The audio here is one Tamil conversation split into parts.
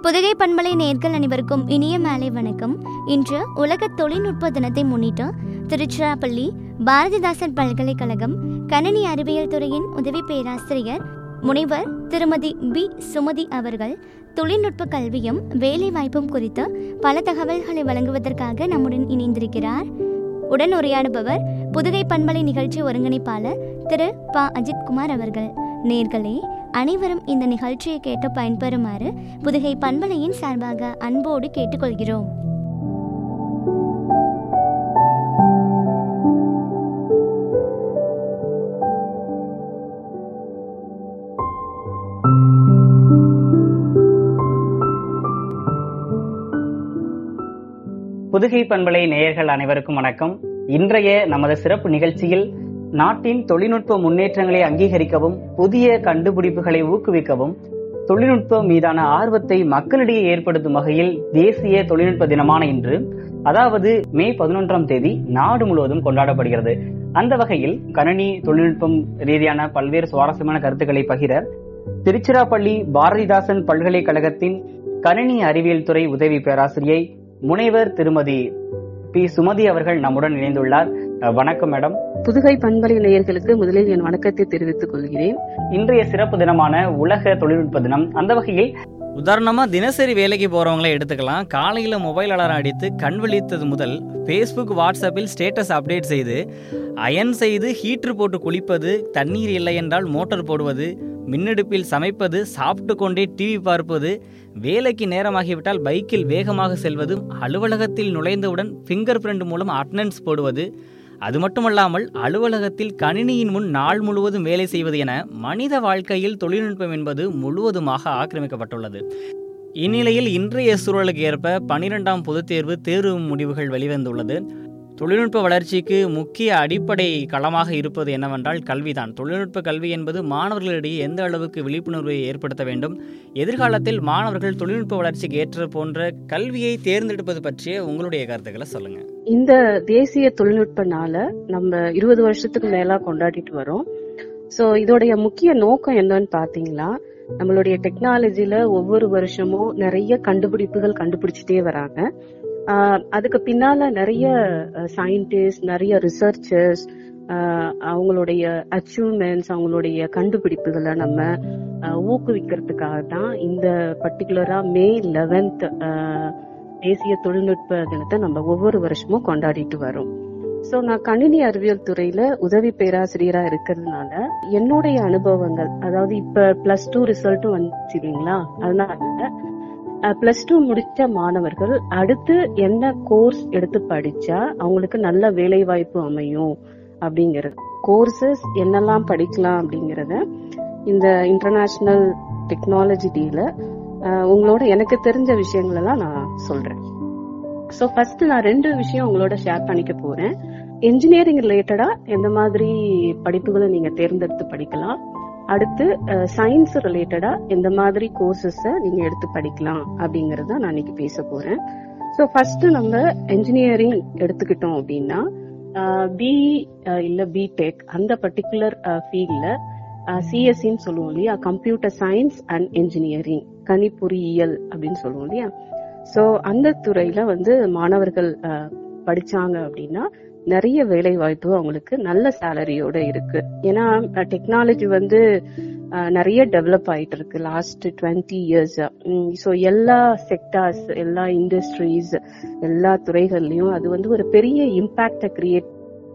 புதுகை பண்பலை நேர்கள் அனைவருக்கும் இனிய மாலை வணக்கம் இன்று உலக தொழில்நுட்ப தினத்தை முன்னிட்டு திருச்சிராப்பள்ளி பாரதிதாசன் பல்கலைக்கழகம் கணினி அறிவியல் துறையின் உதவி பேராசிரியர் முனைவர் திருமதி பி சுமதி அவர்கள் தொழில்நுட்ப கல்வியும் வேலைவாய்ப்பும் குறித்து பல தகவல்களை வழங்குவதற்காக நம்முடன் இணைந்திருக்கிறார் உடன் உரையாடுபவர் புதுகை பண்பலை நிகழ்ச்சி ஒருங்கிணைப்பாளர் திரு ப அஜித்குமார் அவர்கள் நேர்களே அனைவரும் இந்த நிகழ்ச்சியை கேட்டு பயன்பெறுமாறு புதுகை பண்பலையின் சார்பாக அன்போடு கேட்டுக்கொள்கிறோம் புதுகை பண்பலை நேயர்கள் அனைவருக்கும் வணக்கம் இன்றைய நமது சிறப்பு நிகழ்ச்சியில் நாட்டின் தொழில்நுட்ப முன்னேற்றங்களை அங்கீகரிக்கவும் புதிய கண்டுபிடிப்புகளை ஊக்குவிக்கவும் தொழில்நுட்பம் மீதான ஆர்வத்தை மக்களிடையே ஏற்படுத்தும் வகையில் தேசிய தொழில்நுட்ப தினமான இன்று அதாவது மே பதினொன்றாம் தேதி நாடு முழுவதும் கொண்டாடப்படுகிறது அந்த வகையில் கணினி தொழில்நுட்பம் ரீதியான பல்வேறு சுவாரஸ்யமான கருத்துக்களை பகிர திருச்சிராப்பள்ளி பாரதிதாசன் பல்கலைக்கழகத்தின் கணினி அறிவியல் துறை உதவி பேராசிரியை முனைவர் திருமதி பி சுமதி அவர்கள் நம்முடன் இணைந்துள்ளார் அஹ், வணக்கம் மேடம் புதுகை பண்பலை நேயர்களுக்கு முதலில் என் வணக்கத்தை தெரிவித்துக் கொள்கிறேன் இன்றைய சிறப்பு தினமான உலக தொழில்நுட்ப தினம் அந்த வகையில் உதாரணமா தினசரி வேலைக்கு போறவங்களே எடுத்துக்கலாம் காலையில மொபைல் அலாரம் அடித்து கண் விழித்தது முதல் ஃபேஸ்புக் வாட்ஸ்அப்பில் ஸ்டேட்டஸ் அப்டேட் செய்து அயன் செய்து ஹீட்டர் போட்டு குளிப்பது தண்ணீர் இல்லை என்றால் மோட்டார் போடுவது மின்னடுப்பில் சமைப்பது சாப்பிட்டு கொண்டே டிவி பார்ப்பது வேலைக்கு நேரமாகிவிட்டால் பைக்கில் வேகமாக செல்வது அலுவலகத்தில் நுழைந்தவுடன் ஃபிங்கர் பிரிண்ட் மூலம் அட்டனன்ஸ் போடுவது அது மட்டுமல்லாமல் அலுவலகத்தில் கணினியின் முன் நாள் முழுவதும் வேலை செய்வது என மனித வாழ்க்கையில் தொழில்நுட்பம் என்பது முழுவதுமாக ஆக்கிரமிக்கப்பட்டுள்ளது இந்நிலையில் இன்றைய சூழலுக்கு ஏற்ப பனிரெண்டாம் பொதுத் தேர்வு தேர்வு முடிவுகள் வெளிவந்துள்ளது தொழில்நுட்ப வளர்ச்சிக்கு முக்கிய அடிப்படை களமாக இருப்பது என்னவென்றால் கல்விதான் தொழில்நுட்ப கல்வி என்பது மாணவர்களிடையே எந்த அளவுக்கு விழிப்புணர்வை ஏற்படுத்த வேண்டும் எதிர்காலத்தில் மாணவர்கள் தொழில்நுட்ப வளர்ச்சிக்கு ஏற்ற போன்ற கல்வியை தேர்ந்தெடுப்பது பற்றிய உங்களுடைய கருத்துக்களை சொல்லுங்க இந்த தேசிய தொழில்நுட்ப நாளை நம்ம இருபது வருஷத்துக்கு மேலா கொண்டாடிட்டு வரோம் சோ இதோடைய முக்கிய நோக்கம் என்னன்னு பாத்தீங்களா நம்மளுடைய டெக்னாலஜில ஒவ்வொரு வருஷமும் நிறைய கண்டுபிடிப்புகள் கண்டுபிடிச்சிட்டே வராங்க ஆஹ் அதுக்கு பின்னால நிறைய சயின்டிஸ்ட் நிறைய ரிசர்ச்சர்ஸ் அவங்களுடைய அச்சீவ்மெண்ட்ஸ் அவங்களுடைய கண்டுபிடிப்புகளை நம்ம ஆஹ் ஊக்குவிக்கிறதுக்காக தான் இந்த பர்டிகுலரா மே லெவன்த் தேசிய தொழில்நுட்ப தினத்தை நம்ம ஒவ்வொரு வருஷமும் கொண்டாடிட்டு வரோம் சோ நான் கணினி அறிவியல் துறையில உதவி பேராசிரியரா இருக்கிறதுனால என்னுடைய அனுபவங்கள் அதாவது இப்ப பிளஸ் டூ ரிசல்ட்டும் வந்துச்சு இல்லைங்களா அதனால பிளஸ் டூ முடிச்ச மாணவர்கள் அடுத்து என்ன கோர்ஸ் எடுத்து படிச்சா அவங்களுக்கு நல்ல வேலை வாய்ப்பு அமையும் அப்படிங்கறது கோர்சஸ் என்னெல்லாம் படிக்கலாம் அப்படிங்கறத இந்த இன்டர்நேஷனல் டெக்னாலஜி டேல உங்களோட எனக்கு தெரிஞ்ச விஷயங்கள் எல்லாம் நான் சொல்றேன் சோ ஃபர்ஸ்ட் நான் ரெண்டு விஷயம் உங்களோட ஷேர் பண்ணிக்க போறேன் இன்ஜினியரிங் ரிலேட்டடா எந்த மாதிரி படிப்புகளை நீங்க தேர்ந்தெடுத்து படிக்கலாம் அடுத்து சயின்ஸ் ரிலேட்டடா எந்த மாதிரி கோர்சஸ் நீங்க எடுத்து படிக்கலாம் அப்படிங்கறத நான் இன்னைக்கு பேச போறேன் சோ ஃபர்ஸ்ட் நம்ம இன்ஜினியரிங் எடுத்துக்கிட்டோம் அப்படின்னா பிஇ இல்ல பிடெக் அந்த பர்டிகுலர் ஃபீல்ட்ல சிஎஸ்சின்னு சொல்லுவோம் இல்லையா கம்ப்யூட்டர் சயின்ஸ் அண்ட் இன்ஜினியரிங் கணிப்பொறியியல் அப்படின்னு சொல்லுவோம் இல்லையா சோ அந்த துறையில வந்து மாணவர்கள் அஹ், படிச்சாங்க அப்படின்னா நிறைய வேலை வாய்ப்பு அவங்களுக்கு நல்ல சேலரியோட இருக்கு ஏன்னா டெக்னாலஜி வந்து அஹ், நிறைய டெவலப் ஆயிட்டு இருக்கு லாஸ்ட் டுவெண்ட்டி இயர்ஸ் ஸோ எல்லா செக்டார்ஸ் எல்லா இண்டஸ்ட்ரீஸ் எல்லா துறைகள்லயும் அது வந்து ஒரு பெரிய இம்பாக்ட கிரியேட்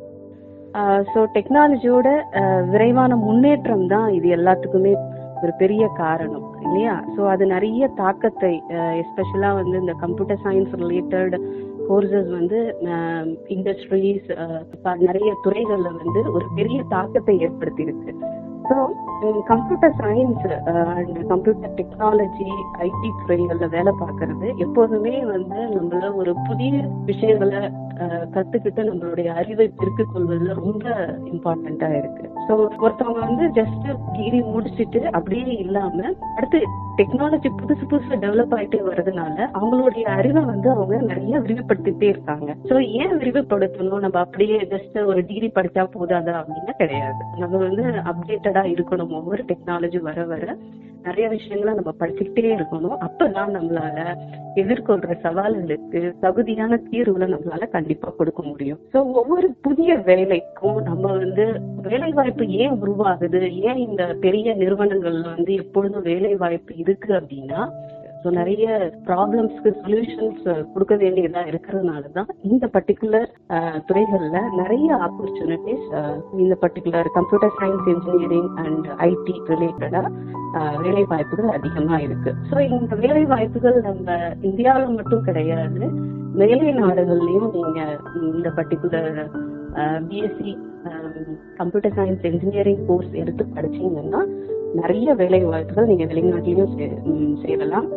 ஸோ டெக்னாலஜியோட விரைவான முன்னேற்றம் தான் இது எல்லாத்துக்குமே ஒரு பெரிய காரணம் இல்லையா ஸோ அது நிறைய தாக்கத்தை எஸ்பெஷலா வந்து இந்த கம்ப்யூட்டர் சயின்ஸ் ரிலேட்டட் கோர்சஸ் வந்து இண்டஸ்ட்ரீஸ் நிறைய துறைகள்ல வந்து ஒரு பெரிய தாக்கத்தை ஏற்படுத்தி இருக்கு so computer science and computer technology IT துறைகள்ல வேலை பார்க்கறது எப்போதுமே வந்து நம்மள ஒரு புதிய விஷயங்களை அஹ், கத்துக்கிட்டு நம்மளுடைய அறிவை பெருக்கிக் கொள்வதுல ரொம்ப இம்பார்ட்டண்டா இருக்கு ஸோ ஒருத்தவங்க வந்து ஜஸ்ட் டிகிரி முடிச்சிட்டு அப்படியே இல்லாம அடுத்து டெக்னாலஜி புதுசு புதுசு டெவலப் ஆயிட்டே வர்றதுனால அவங்களுடைய அறிவை வந்து அவங்க நிறைய விரிவுபடுத்திட்டே இருக்காங்க ஸோ ஏன் விரிவுபடுத்தணும் நம்ம அப்படியே ஜஸ்ட் ஒரு டிகிரி படிச்சா போதாதா அப்படின்னா கிடையாது நம்ம வந்து அப்டேட்டடா ப்ரிப்பேர்டா இருக்கணும் ஒவ்வொரு டெக்னாலஜி வர வர நிறைய விஷயங்களை நம்ம படிச்சுக்கிட்டே இருக்கணும் அப்பதான் நம்மளால எதிர்கொள்ற சவால்களுக்கு தகுதியான தீர்வுகளை நம்மளால கண்டிப்பா கொடுக்க முடியும் சோ ஒவ்வொரு புதிய வேலைக்கும் நம்ம வந்து வேலை வாய்ப்பு ஏன் உருவாகுது ஏன் இந்த பெரிய நிறுவனங்கள்ல வந்து எப்பொழுதும் வேலை வாய்ப்பு இருக்கு அப்படின்னா ஸோ நிறைய ப்ராப்ளம்ஸ்க்கு சொல்யூஷன்ஸ் கொடுக்க வேண்டியதா இருக்கிறதுனால தான் இந்த பர்டிகுலர் துறைகள்ல நிறைய ஆப்பர்ச்சுனிட்டிஸ் இந்த particular computer science engineering and IT ரிலேட்டடா வேலை வாய்ப்புகள் அதிகமா இருக்கு ஸோ இந்த வேலை வாய்ப்புகள் நம்ம இந்தியாவில் மட்டும் கிடையாது மேலை நாடுகள்லயும் நீங்க இந்த particular BSc computer science engineering course எடுத்து படிச்சீங்கன்னா நிறைய வேலை வாய்ப்புகள் நீங்க வெளிநாட்டிலையும் சே- ம், சேரலாம்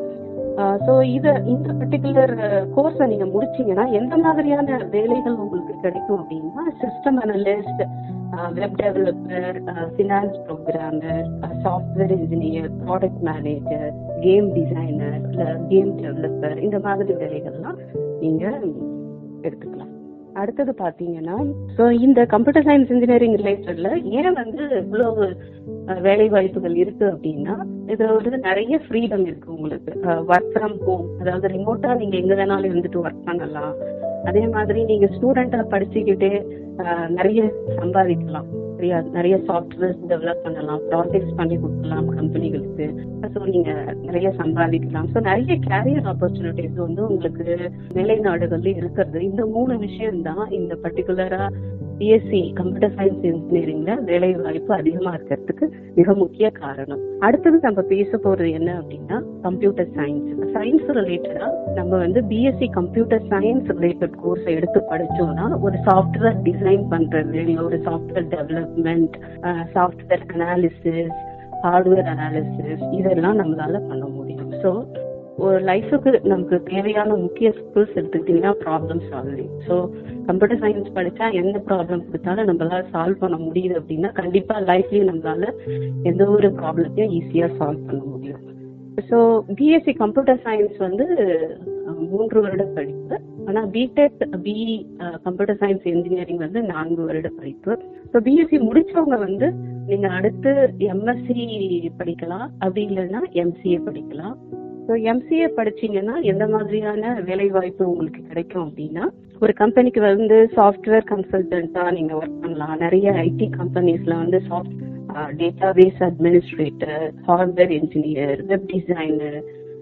ஸோ இத இந்த பர்டிகுலர் கோர்ஸை நீங்க முடிச்சீங்கன்னா எந்த மாதிரியான வேலைகள் உங்களுக்கு கிடைக்கும் அப்படின்னா system analyst web developer finance programmer software engineer product manager game designer இல்ல கேம் டெவலப்பர் இந்த மாதிரி வேலைகள்லாம் நீங்க எடுத்துக்கலாம் அடுத்தது பாத்தீங்கன்னா ஸோ இந்த கம்ப்யூட்டர் சயின்ஸ் இன்ஜினியரிங் ரிலேட்டட்ல ஏன் வந்து இவ்வளவு அஹ், வேலை வாய்ப்புகள் இருக்கு அப்படின்னா இதுல வந்து நிறைய ஃப்ரீடம் இருக்கு உங்களுக்கு ஒர்க் ஃப்ரம் ஹோம் அதாவது ரிமோட்டா நீங்க எங்க வேணாலும் இருந்துட்டு ஒர்க் பண்ணலாம் அதே மாதிரி நீங்க ஸ்டூடெண்டா படிச்சுக்கிட்டே அஹ், நிறைய சம்பாதிக்கலாம் நிறைய நிறைய சாஃப்ட்வேர்ஸ் டெவலப் பண்ணலாம் ப்ராஜெக்ட்ஸ் பண்ணி கொடுக்கலாம் கம்பெனிகளுக்கு ஸோ நீங்க நிறைய சம்பாதிக்கலாம் ஸோ நிறைய கேரியர் ஆப்பர்ச்சுனிட்டிஸ் வந்து உங்களுக்கு வேலை நாடுகள்ல இருக்கிறது இந்த மூணு விஷயம் தான் இந்த பர்டிகுலரா பிஎஸ்சி கம்ப்யூட்டர் சயின்ஸ் இன்ஜினியரிங்ல வேலை வாய்ப்பு அதிகமா இருக்கிறதுக்கு மிக முக்கிய காரணம் அடுத்தது நம்ம பேச போறது என்ன அப்படின்னா கம்ப்யூட்டர் சயின்ஸ் சயின்ஸ் ரிலேட்டடா நம்ம வந்து BSc computer science related course எடுத்து படிச்சோம்னா ஒரு சாஃப்ட்வேர் டிசைன் பண்றது இல்ல ஒரு software development software analysis hardware analysis இதெல்லாம் நம்மளால பண்ண முடியும் ஸோ ஒரு லைஃபுக்கு நமக்கு தேவையான முக்கிய ஸ்கில்ஸ் எடுத்துக்கிட்டீங்கன்னா problem solving so computer science படிச்சா எந்த ப்ராப்ளம் கொடுத்தாலும் நம்மளால சால்வ் பண்ண முடியுது அப்படின்னா கண்டிப்பா லைஃப்லயும் நம்மளால எந்த ஒரு ப்ராப்ளத்தையும் ஈஸியா சால்வ் பண்ண முடியும் ஸோ பிஎஸ்சி கம்ப்யூட்டர் சயின்ஸ் வந்து அஹ், மூன்று வருட படிப்பு ஆனா BTech BE computer science engineering வந்து நான்கு வருட படிப்பு ஸோ பிஎஸ்சி முடிச்சவங்க வந்து நீங்க அடுத்து எம்எஸ்சி படிக்கலாம் அப்படி இல்லைன்னா எம்சிஏ படிக்கலாம் ஸோ எம்சிஏ படிச்சீங்கன்னா எந்த மாதிரியான வேலை வாய்ப்பு உங்களுக்கு கிடைக்கும் அப்படின்னா ஒரு கம்பெனிக்கு வந்து சாஃப்ட்வேர் கன்சல்டன்ட்டா நீங்க ஒர்க் பண்ணலாம் நிறைய ஐடி கம்பெனிஸ்ல வந்து soft database administrator hardware engineer web designer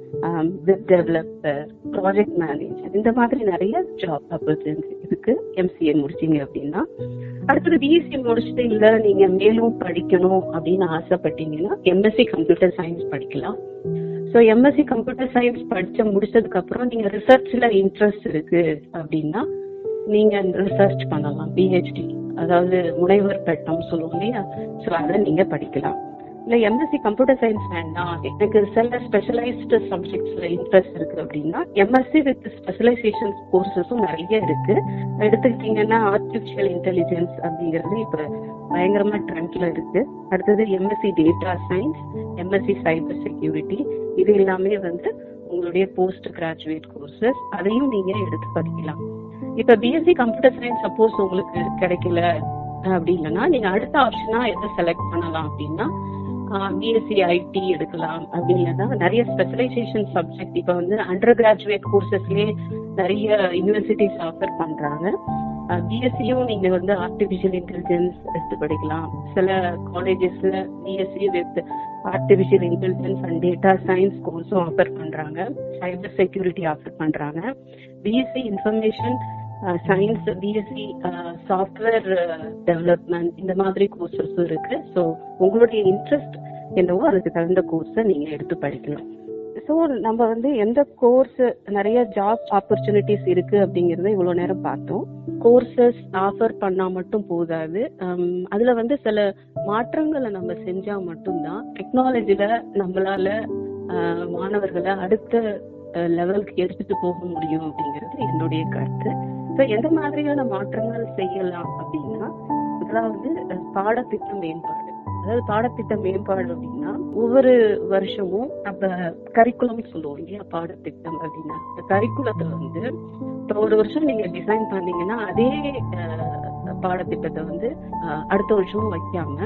web developer project manager இந்த மாதிரி நிறைய ஜாப் ஆப்பர்ச்சுனிட்டி இருக்கு எம்சிஏ முடிச்சீங்க அப்படின்னா அடுத்தது பிஎஸ்சி முடிச்சுட்டு இல்ல நீங்க மேலும் படிக்கணும் அப்படின்னு ஆசைப்பட்டீங்கன்னா எம்எஸ்சி கம்ப்யூட்டர் சயின்ஸ் படிக்கலாம் ஸோ எம்எஸ்சி கம்ப்யூட்டர் சயின்ஸ் படிச்ச முடிச்சதுக்கு அப்புறம் நீங்க ரிசர்ச்ல இன்ட்ரெஸ்ட் இருக்கு அப்படின்னா நீங்க ரிசர்ச் பண்ணலாம் பிஹெச்டி அதாவது முனைவர் பட்டம் சொல்லுவோம் இல்லையா ஸோ அதை நீங்க படிக்கலாம் இல்ல எம்எஸ்சி கம்ப்யூட்டர் சயின்ஸ் வேண்டாம் எனக்கு சில ஸ்பெஷலைஸ்டு சப்ஜெக்ட்ஸ்ல இன்ட்ரெஸ்ட் இருக்கு அப்படின்னா எம்எஸ்சி வித் ஸ்பெஷலைசேஷன் கோர்சஸும் நிறைய இருக்கு எடுத்துக்கிட்டீங்கன்னா ஆர்டிபிஷியல் இன்டெலிஜென்ஸ் அப்படிங்கிறது இப்ப பயங்கரமா ட்ரெண்ட்ல இருக்கு அடுத்தது MSc data science MSc cyber security இது எல்லாமே வந்து உங்களுடைய போஸ்ட் கிராஜுவேட் கோர்சஸ் அதையும் நீங்க எடுத்து படிக்கலாம் இப்ப பிஎஸ்சி கம்ப்யூட்டர் சயின்ஸ் சப்போஸ் உங்களுக்கு கிடைக்கல அப்படி இல்லைன்னா நீங்க அடுத்த ஆப்ஷனா எதை செலக்ட் பண்ணலாம் அப்படின்னா பிஎஸ்சி ஐடி எடுக்கலாம் அப்படி இல்லைன்னா நிறைய ஸ்பெஷலைசேஷன் சப்ஜெக்ட் இப்ப வந்து அண்டர் கிராஜுவேட் கோர்சஸ்லயே நிறைய யூனிவர்சிட்டிஸ் ஆஃபர் பண்றாங்க பிஎஸ்சியும் நீங்க வந்து ஆர்டிபிஷியல் இன்டெலிஜென்ஸ் எடுத்து படிக்கலாம் சில காலேஜஸ்ல BSc with artificial intelligence and data science கோர்ஸும் ஆஃபர் பண்றாங்க சைபர் செக்யூரிட்டி ஆஃபர் பண்றாங்க BSc information science BSc software development இந்த மாதிரி கோர்சஸும் இருக்கு ஸோ உங்களுடைய இன்ட்ரெஸ்ட் என்னவோ அதுக்கு தகுந்த கோர்ஸை நீங்க எடுத்து படிக்கலாம் ஸோ நம்ம வந்து எந்த கோர்ஸ் நிறைய ஜாப் ஆப்பர்ச்சுனிட்டிஸ் இருக்கு அப்படிங்கறத இவ்வளவு நேரம் பார்த்தோம் கோர்சஸ் ஆஃபர் பண்ணா மட்டும் போதாது ஹம், அதுல வந்து சில மாற்றங்களை நம்ம செஞ்சா மட்டும்தான் டெக்னாலஜில நம்மளால ஆஹ், மாணவர்களை அடுத்த லெவலுக்கு எடுத்துட்டு போக முடியும் அப்படிங்கிறது என்னுடைய கருத்து ஸோ எந்த மாதிரியான மாற்றங்கள் செய்யலாம் அப்படின்னா முதலாவது அஹ், பாடத்திட்ட மேம்பாடு அதாவது பாடத்திட்ட மேம்பாடு அப்படின்னா ஒவ்வொரு வருஷமும் நம்ம கரிக்குலம் சொல்லுவோம் இல்லையா பாடத்திட்டம் அப்படின்னா இந்த கரிக்குலத்தை வந்து இப்போ ஒரு வருஷம் நீங்க டிசைன் பண்ணீங்கன்னா அதே அஹ், பாடத்திட்டத்தை வந்து அஹ், அடுத்த வருஷமும் வைக்காம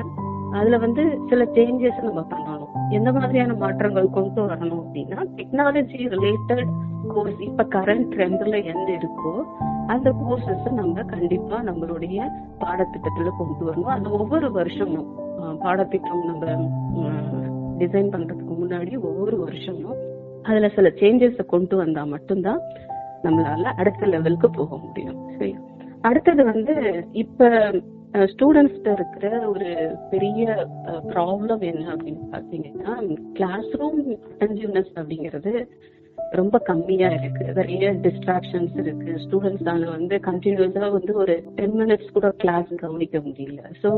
அதுல வந்து சில சேஞ்சஸ் நம்ம பண்ணணும் எந்த மாதிரியான மாற்றங்கள் கொண்டு வரணும் அப்படின்னா டெக்னாலஜி ரிலேட்டட் கோர்ஸ் இப்ப கரண்ட் ட்ரெண்ட்ல என்ன இருக்கோ அந்த கோர்சஸ் நம்ம கண்டிப்பா நம்மளுடைய பாடத்திட்டத்துல கொண்டு வரணும் அது ஒவ்வொரு வருஷமும் அஹ், பாடத்திட்டம் நம்ம டிசைன் பண்றதுக்கு முன்னாடி ஒவ்வொரு வருஷமும் அதுல சில சேஞ்சஸ் கொண்டு வந்தா மட்டும்தான் நம்மளால அடுத்த லெவலுக்கு போக முடியும் சரி அடுத்தது வந்து இப்ப ஸ்டூடெண்ட்ஸ்ட இருக்கிற ஒரு பெரிய ப்ராப்ளம் என்ன அப்படின்னு பாத்தீங்கன்னா கிளாஸ் ரூம் அட்டென்டிவ்னஸ் அப்படிங்கிறது ரொம்ப கம்மியா இருக்கு நிறைய டிஸ்ட்ராக்ஷன்ஸ் இருக்கு ஸ்டூடெண்ட்ஸால வந்து கண்டினியூஸா வந்து ஒரு டென் மினிட்ஸ் கூட கிளாஸ் கவனிக்க முடியல ஸோ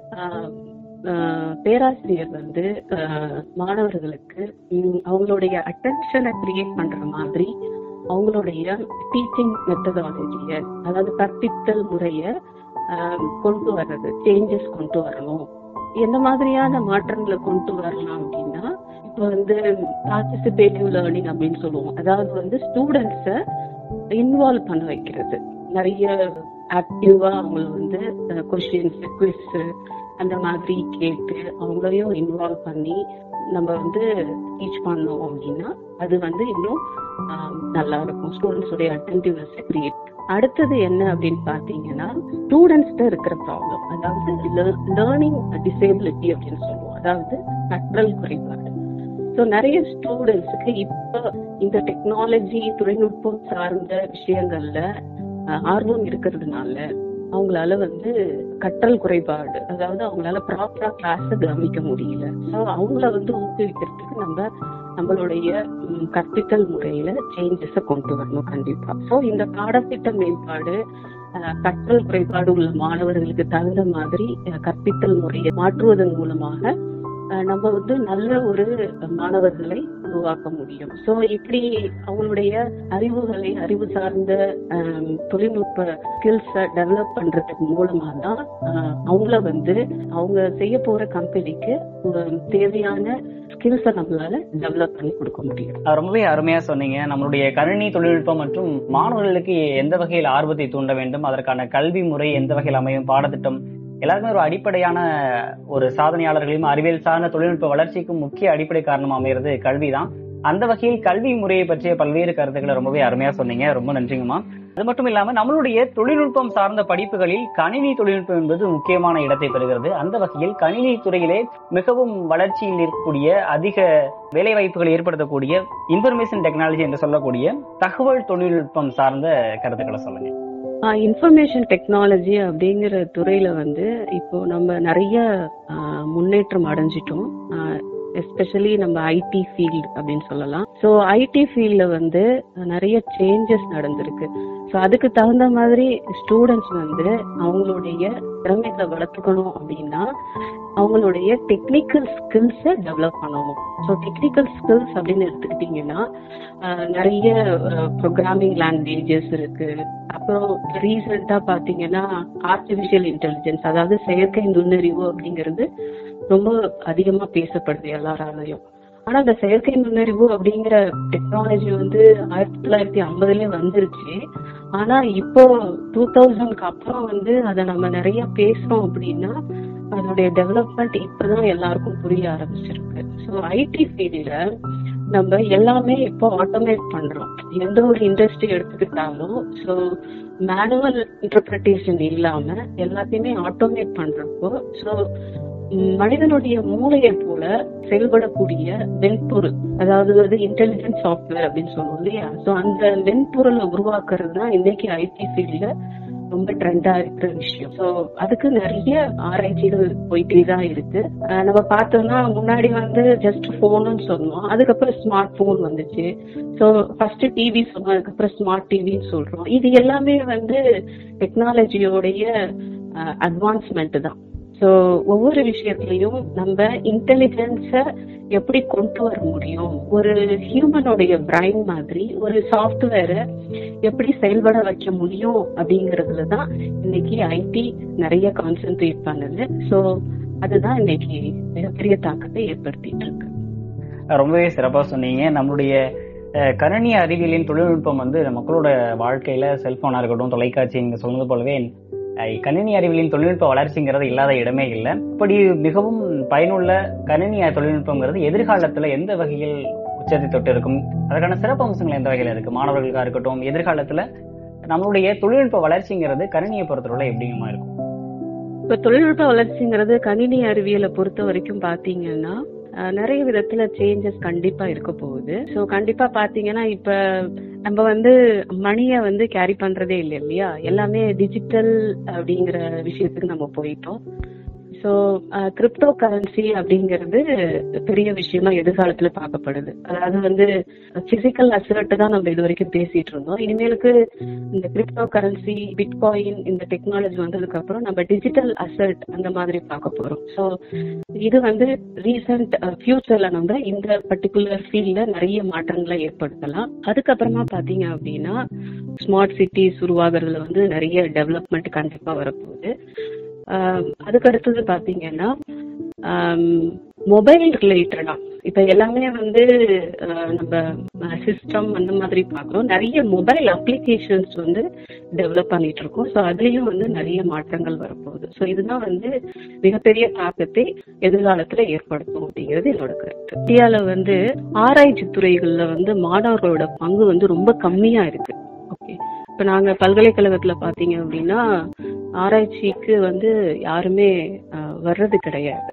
பேராசிரியர் வந்து ஆஹ், மாணவர்களுக்கு ம், அவங்களுடைய அட்டென்ஷனை கிரியேட் பண்ற மாதிரி அவங்களுடைய டீச்சிங் மெத்தடாலஜிய அதாவது கற்பித்தல் முறைய ஆஹ், கொண்டு வர்றது சேஞ்சஸ் கொண்டு வரணும் எந்த மாதிரியான மாற்றங்களை கொண்டு வரலாம் அப்படின்னா இப்போ வந்து பார்ட்டிசிபேட்டிவ் லேர்னிங் அப்படின்னு சொல்லுவோம் அதாவது வந்து ஸ்டூடெண்ட்ஸ இன்வால்வ் பண்ண வைக்கிறது நிறைய ஆக்டிவா அவங்கள வந்து கொஸ்டின்ஸ் குவிஸ் அந்த மாதிரி கேட்டு அவங்களையும் இன்வால்வ் பண்ணி நம்ம வந்து டீச் பண்ணோம் அப்படின்னா அது வந்து இன்னும் ஆஹ், நல்லா இருக்கும் ஸ்டூடெண்ட்ஸ் உடைய அட்டென்டிவ்னஸ் கிரியேட் அடுத்தது என்ன அப்படின்னு பாத்தீங்கன்னா ஸ்டூடெண்ட்ஸ்ட இருக்கிற ப்ராப்ளம் அதாவது லேர்னிங் டிசேபிலிட்டி அப்படின்னு சொல்லுவோம் அதாவது கற்றல் குறைபாடு ஸோ நிறைய ஸ்டூடெண்ட்ஸுக்கு இப்போ இந்த டெக்னாலஜி தொழில்நுட்பம் சார்ந்த விஷயங்கள்ல அஹ், ஆர்வம் இருக்கிறதுனால அவங்களால வந்து கற்றல் குறைபாடு அதாவது அவங்களால ப்ராப்பரா கிளாஸ் கவனிக்க முடியல ஸோ அவங்கள வந்து ஊக்குவிக்கிறதுக்கு நம்ம நம்மளுடைய ம், கற்பித்தல் முறையில சேஞ்சஸ கொண்டு வரணும் கண்டிப்பா ஸோ இந்த பாடத்திட்ட மேம்பாடு அஹ், கற்றல் குறைபாடு உள்ள மாணவர்களுக்கு தகுந்த மாதிரி அஹ், கற்பித்தல் முறையை மாற்றுவதன் மூலமாக அஹ், நம்ம வந்து நல்ல ஒரு மாணவர்களை உருவாக்க முடியும் சோ இப்படி அவங்களுடைய அறிவுகளை அறிவு சார்ந்த அஹ், தொழில்நுட்ப ஸ்கில்ஸ டெவலப் பண்றதுக்கு மூலமா தான் அஹ், அவங்கள வந்து அவங்க செய்ய போற கம்பெனிக்கு தேவையான ஸ்கில்ஸ நம்மளால டெவலப் பண்ணி கொடுக்க முடியும் அஹ் ரொம்பவே அருமையா சொன்னீங்க நம்மளுடைய கணினி தொழில்நுட்பம் மற்றும் மாணவர்களுக்கு எந்த வகையில் ஆர்வத்தை தூண்ட வேண்டும் அதற்கான கல்வி முறை எந்த வகையில் அமையும் பாடத்திட்டம் எல்லாருமே ஒரு அடிப்படையான ஒரு சாதனையாளர்களையும் அறிவியல் சார்ந்த தொழில்நுட்ப வளர்ச்சிக்கும் முக்கிய அடிப்படை காரணம் அமைகிறது கல்விதான் அந்த வகையில் கல்வி முறையை பற்றிய பல்வேறு கருத்துக்களை ரொம்பவே அருமையா சொன்னீங்க ரொம்ப நன்றிங்கம்மா அது மட்டும் இல்லாம நம்மளுடைய தொழில்நுட்பம் சார்ந்த படிப்புகளில் கணினி தொழில்நுட்பம் என்பது முக்கியமான இடத்தை பெறுகிறது அந்த வகையில் கணினி துறையிலே மிகவும் வளர்ச்சியில் இருக்கக்கூடிய அதிக வேலை வாய்ப்புகளை ஏற்படுத்தக்கூடிய இன்ஃபர்மேஷன் டெக்னாலஜி என்று சொல்லக்கூடிய தகவல் தொழில்நுட்பம் சார்ந்த கருத்துக்களை சொல்லுங்க இன்ஃபர்மேஷன் டெக்னாலஜி அப்படிங்கிற துறையில வந்து இப்போ நம்ம நிறைய ஆஹ், முன்னேற்றம் அடைஞ்சிட்டோம் எஸ்பெஷலி நம்ம ஐடி ஃபீல்டு அப்படின்னு சொல்லலாம் ஸோ ஐடி ஃபீல்ட்ல வந்து நிறைய சேஞ்சஸ் நடந்திருக்கு ஸோ அதுக்கு தகுந்த மாதிரி ஸ்டூடெண்ட்ஸ் வந்து அவங்களுடைய திறமைகளை வளர்த்துக்கணும் அப்படின்னா அவங்களுடைய டெக்னிக்கல் ஸ்கில்ஸை டெவலப் பண்ணணும் ஸோ டெக்னிக்கல் ஸ்கில்ஸ் அப்படின்னு எடுத்துக்கிட்டிங்கன்னா ஆஹ், நிறைய ப்ரோக்ராமிங் லாங்குவேஜஸ் இருக்கு அப்புறம் ரீசெண்டா பாத்தீங்கன்னா ஆர்டிபிஷியல் இன்டெலிஜென்ஸ் அதாவது செயற்கை நுண்ணறிவு அப்படிங்கிறது ரொம்ப அதிகமா பேசப்படுது எல்லாராலையும் ஆனா அந்த செயற்கை நுண்ணறிவு அப்படிங்கிற டெக்னாலஜி வந்து ஆயிரத்தி தொள்ளாயிரத்தி ஐம்பதுலயே வந்துருச்சு ஆனா இப்போ டூ தௌசண்ட்க்கு அப்புறம் வந்து அதை நம்ம நிறைய பேசுறோம் அப்படின்னா அதனுடைய டெவலப்மெண்ட் இப்பதான் எல்லாருக்கும் புரிய ஆரம்பிச்சிருக்கு ஸோ ஐடி ஃபீல்ட்ல நம்ம எல்லாமே இப்போ ஆட்டோமேட் பண்றோம் எந்த ஒரு இண்டஸ்ட்ரி எடுத்துக்கிட்டாலும் ஸோ மேனுவல் இன்டர்பிரிட்டேஷன் இல்லாம எல்லாத்தையுமே ஆட்டோமேட் பண்றப்போ ஸோ மனிதனுடைய மூளையை போல செயல்படக்கூடிய மென்பொருள் அதாவது வந்து இன்டெலிஜென்ட் சாஃப்ட்வேர் அப்படின்னு சொல்லுவோம் இல்லையா ஸோ அந்த மென்பொருளை உருவாக்குறது தான் இன்னைக்கு ஐடி ஃபீல்ட்ல ரொம்ப ட்ரெண்டா இருக்கிற விஷயம் சோ அதுக்கு நிறைய ஆராய்ச்சிகள் போயிட்டே தான் இருக்கு அஹ் நம்ம பார்த்தோம்னா முன்னாடி வந்து ஜஸ்ட் போனுன்னு சொன்னோம் அதுக்கப்புறம் ஸ்மார்ட் போன் வந்துச்சு சோ ஃபர்ஸ்ட் டிவி சொன்னோம் அதுக்கப்புறம் ஸ்மார்ட் டிவின்னு சொல்றோம் இது எல்லாமே வந்து டெக்னாலஜியோடைய அட்வான்ஸ்மெண்ட் தான் சோ ஒவ்வொரு விஷயத்திலையும் நம்ம இன்டெலிஜென்ஸ எப்படி கொண்டு வர முடியும் ஒரு ஹியூமனுடைய பிரைன் மாதிரி ஒரு சாஃப்ட்வேரை எப்படி செயல்பட வைக்க முடியும் அப்படிங்கறதுல தான் இன்னைக்கு ஐடி நிறைய கான்சென்ட்ரேட் பண்ணுது சோ அதுதான் இன்னைக்கு மிகப்பெரிய தாக்கத்தை ஏற்படுத்திட்டு இருக்கு ரொம்பவே சிறப்பா சொன்னீங்க நம்மளுடைய அஹ், கணினி அறிவியலின் தொழில்நுட்பம் வந்து மக்களோட வாழ்க்கையில செல்போனா இருக்கட்டும் தொலைக்காட்சி நீங்க சொன்னது போலவே அஹ், கணினி அறிவியலின் தொழில்நுட்ப வளர்ச்சிங்கிறது இல்லாத இடமே இல்லை இப்படி மிகவும் பயனுள்ள கணினி தொழில்நுட்பங்கிறது எதிர்காலத்துல எந்த வகையில் உச்சத்தை தொட்டு இருக்கும் அதற்கான சிறப்பு அம்சங்கள் எந்த வகையில இருக்கு மாணவர்களுக்கா இருக்கட்டும் எதிர்காலத்துல நம்மளுடைய தொழில்நுட்ப வளர்ச்சிங்கிறது கணினியை பொறுத்தவரை எப்படிமா இருக்கும் இப்ப தொழில்நுட்ப வளர்ச்சிங்கிறது கணினி அறிவியலை பொறுத்த வரைக்கும் பாத்தீங்கன்னா அஹ், நிறைய விதத்துல சேஞ்சஸ் கண்டிப்பா இருக்க போகுது சோ கண்டிப்பா பாத்தீங்கன்னா இப்ப நம்ம வந்து மணிய வந்து கேரி பண்றதே இல்லை இல்லையா எல்லாமே டிஜிட்டல் அப்படிங்கிற விஷயத்துக்கு நம்ம போயிட்டோம் ஸோ கிரிப்டோ கரன்சி அப்படிங்கிறது பெரிய விஷயமா எதிர்காலத்துல பார்க்கப்படுது அதாவது வந்து பிசிக்கல் அசர்ட் தான் நம்ம இது வரைக்கும் பேசிட்டு இருந்தோம் இனிமேலுக்கு இந்த கிரிப்டோ கரன்சி பிட்காயின் இந்த டெக்னாலஜி வந்ததுக்கு அப்புறம் நம்ம டிஜிட்டல் அசர்ட் அந்த மாதிரி பார்க்க போறோம் ஸோ இது வந்து ரீசன்ட் ஃபியூச்சர்ல நம்ம இந்த பர்டிகுலர் ஃபீல்ட்ல நிறைய மாற்றங்களை ஏற்படுத்தலாம் அதுக்கப்புறமா பாத்தீங்க அப்படின்னா ஸ்மார்ட் சிட்டிஸ் உருவாகிறதுல வந்து நிறைய டெவலப்மெண்ட் கண்டிப்பா வரப்போகுது ஆஹ் அதுக்கு அடுத்தது பாத்தீங்கன்னா மொபைல் ரிலேட்டடா இப்ப எல்லாமே வந்து ஆஹ் நம்ம சிஸ்டம் அந்த மாதிரி பாக்குறோம் நிறைய மொபைல் அப்ளிகேஷன்ஸ் வந்து டெவலப் பண்ணிட்டு இருக்கோம் ஸோ அதுலயும் வந்து நிறைய மாற்றங்கள் வரப்போகுது ஸோ இதுதான் வந்து மிகப்பெரிய தாக்கத்தை எதிர்காலத்துல ஏற்படுத்தும் அப்படிங்கிறது என்னோட கருத்து இந்தியால வந்து ஆராய்ச்சி துறைகள்ல வந்து மாணவர்களோட பங்கு வந்து ரொம்ப கம்மியா இருக்கு ஓகே இப்ப நாங்க பல்கலைக்கழகத்துல பாத்தீங்க அப்படின்னா ஆராய்ச்சிக்கு வந்து யாருமே ஆஹ், வர்றது கிடையாது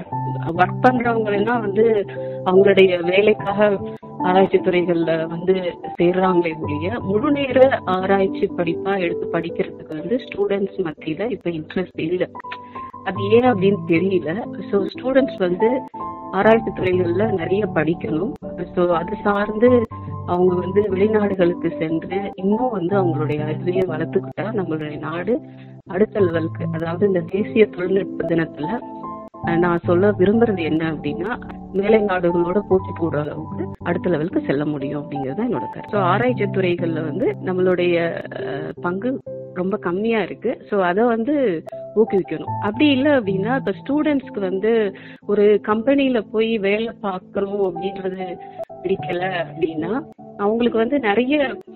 ஒர்க் பண்றவங்க எல்லாம் வந்து அவங்களுடைய வேலைக்காக ஆராய்ச்சி துறைகள்ல வந்து சேர்றாங்களே ஒழிய முழு நேர ஆராய்ச்சி படிப்பா எடுத்து படிக்கிறதுக்கு வந்து ஸ்டூடெண்ட்ஸ் மத்தியில இப்ப இன்ட்ரெஸ்ட் இல்ல அது ஏன் அப்படின்னு தெரியல ஸோ ஸ்டூடெண்ட்ஸ் வந்து ஆராய்ச்சி துறைகள்ல நிறைய படிக்கணும் ஸோ அது சார்ந்து அவங்க வந்து வெளிநாடுகளுக்கு சென்று இன்னும் வந்து அவங்களுடைய அறிவையை வளர்த்துக்கிட்டா நம்மளுடைய நாடு அடுத்த லெவலுக்கு அதாவது இந்த தேசிய தொழில்நுட்ப தினத்துல அஹ், நான் சொல்ல விரும்புறது என்ன அப்படின்னா மேலை நாடுகளோட போட்டி போடுற அளவுக்கு அடுத்த லெவலுக்கு செல்ல முடியும் அப்படிங்கிறது தான் என்னோட கருத்து ஸோ ஆராய்ச்சி துறைகள்ல வந்து நம்மளுடைய அஹ், பங்கு ரொம்ப கம்மியா இருக்கு ஸோ அதை வந்து ஊக்குவிக்கணும் அப்படி இல்லை அப்படின்னா இப்ப ஸ்டூடெண்ட்ஸ்க்கு வந்து ஒரு கம்பெனில போய் வேலை பார்க்கணும் அப்படின்றது பிடிக்கல அப்படின்னா அவங்களுக்கு வந்து நிறைய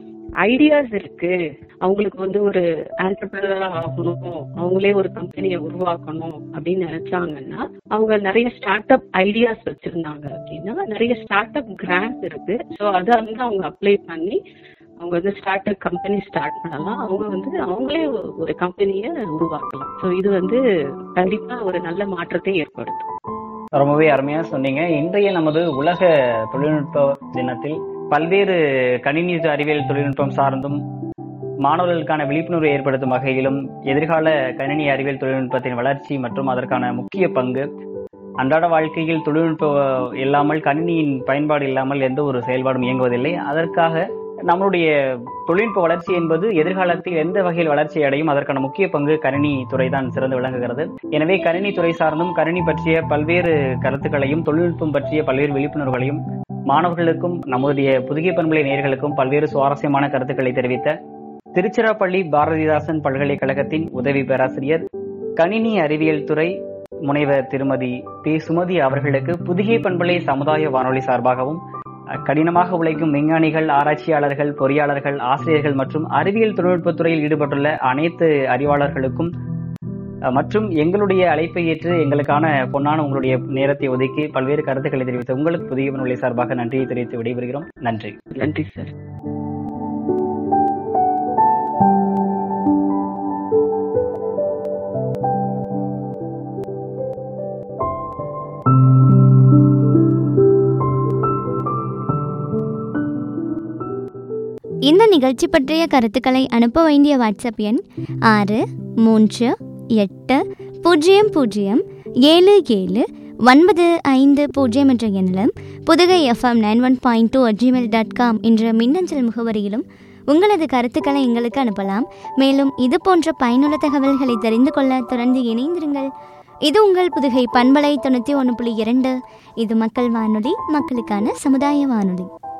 ஐடியாஸ் இருக்கு அவங்களுக்கு வந்து ஒரு ஆண்டர்பிரினரா ஆகணும் அவங்களே ஒரு கம்பெனியை உருவாக்கணும் அப்படின்னு நினைச்சாங்கன்னா அவங்க நிறைய ஸ்டார்ட் அப் ஐடியாஸ் வச்சிருந்தாங்க அப்படின்னா நிறைய ஸ்டார்ட் அப் கிராண்ட் இருக்கு ஸோ அதை வந்து அவங்க அப்ளை பண்ணி அவங்க வந்து ஸ்டார்ட் அப் கம்பெனி ஸ்டார்ட் பண்ணலாம் அவங்க வந்து அவங்களே ஒரு- ஒரு கம்பெனியை உருவாக்கலாம் ஸோ இது வந்து கண்டிப்பா ஒரு நல்ல மாற்றத்தை ஏற்படுத்தும் ரொம்பவே அருமையா சொன்னீங்க இன்றைய நமது உலக தொழில்நுட்ப தினத்தில் பல்வேறு கணினி அறிவியல் தொழில்நுட்பம் சார்ந்தும் மாணவர்களுக்கான விழிப்புணர்வை ஏற்படுத்தும் வகையிலும் எதிர்கால கணினி அறிவியல் தொழில்நுட்பத்தின் வளர்ச்சி மற்றும் அதற்கான முக்கிய பங்கு அன்றாட வாழ்க்கையில் தொழில்நுட்பம் இல்லாமல் கணினியின் பயன்பாடு இல்லாமல் எந்த ஒரு செயல்பாடும் இயங்குவதில்லை அதற்காக நம்மளுடைய தொழில்நுட்ப வளர்ச்சி என்பது எதிர்காலத்தில் எந்த வகையில் வளர்ச்சி அடையும் அதற்கான முக்கிய பங்கு கணினி துறை தான் சிறந்து விளங்குகிறது எனவே கணினி துறை சார்ந்தும் கணினி பற்றிய பல்வேறு கருத்துக்களையும் தொழில்நுட்பம் பற்றிய பல்வேறு விழிப்புணர்வுகளையும் மாணவர்களுக்கும் நம்முடைய புதுகை பண்பலை நேயர்களுக்கும் பல்வேறு சுவாரஸ்யமான கருத்துக்களை தெரிவித்த திருச்சிராப்பள்ளி பாரதிதாசன் பல்கலைக்கழகத்தின் உதவி பேராசிரியர் கணினி அறிவியல் துறை முனைவர் திருமதி பி சுமதி அவர்களுக்கு புதுகை பண்பலை சமுதாய வானொலி சார்பாகவும் அஹ், கடினமாக உழைக்கும் விஞ்ஞானிகள் ஆராய்ச்சியாளர்கள் பொறியாளர்கள் ஆசிரியர்கள் மற்றும் அறிவியல் தொழில்நுட்பத் துறையில் ஈடுபட்டுள்ள அனைத்து அறிவாளர்களுக்கும் அஹ், மற்றும் எங்களுடைய அழைப்பை ஏற்று எங்களுக்கான பொன்னான உங்களுடைய நேரத்தை ஒதுக்கி பல்வேறு கருத்துக்களை தெரிவித்த உங்களுக்கு புதிய பண்பலை சார்பாக நன்றியை தெரிவித்து விடைபெறுகிறோம் நன்றி நன்றி சார் இந்த நிகழ்ச்சி பற்றிய கருத்துக்களை அனுப்ப வேண்டிய வாட்ஸ்அப் எண் ஆறு மூன்று எட்டு பூஜ்ஜியம் பூஜ்ஜியம் ஏழு ஏழு ஒன்பது ஐந்து பூஜ்ஜியம் என்ற எண்ணிலும் Pudugai FM nine one point two Gmail dot com என்ற மின்னஞ்சல் முகவரியிலும் உங்களது கருத்துக்களை எங்களுக்கு அனுப்பலாம் மேலும் இது போன்ற பயனுள்ள தகவல்களை தெரிந்து கொள்ள தொடர்ந்து இணைந்திருங்கள் இது உங்கள் புதுகை பண்பலை தொண்ணூற்றி ஒன்று புள்ளி இரண்டு இது மக்கள் வானொலி மக்களுக்கான சமுதாய வானொலி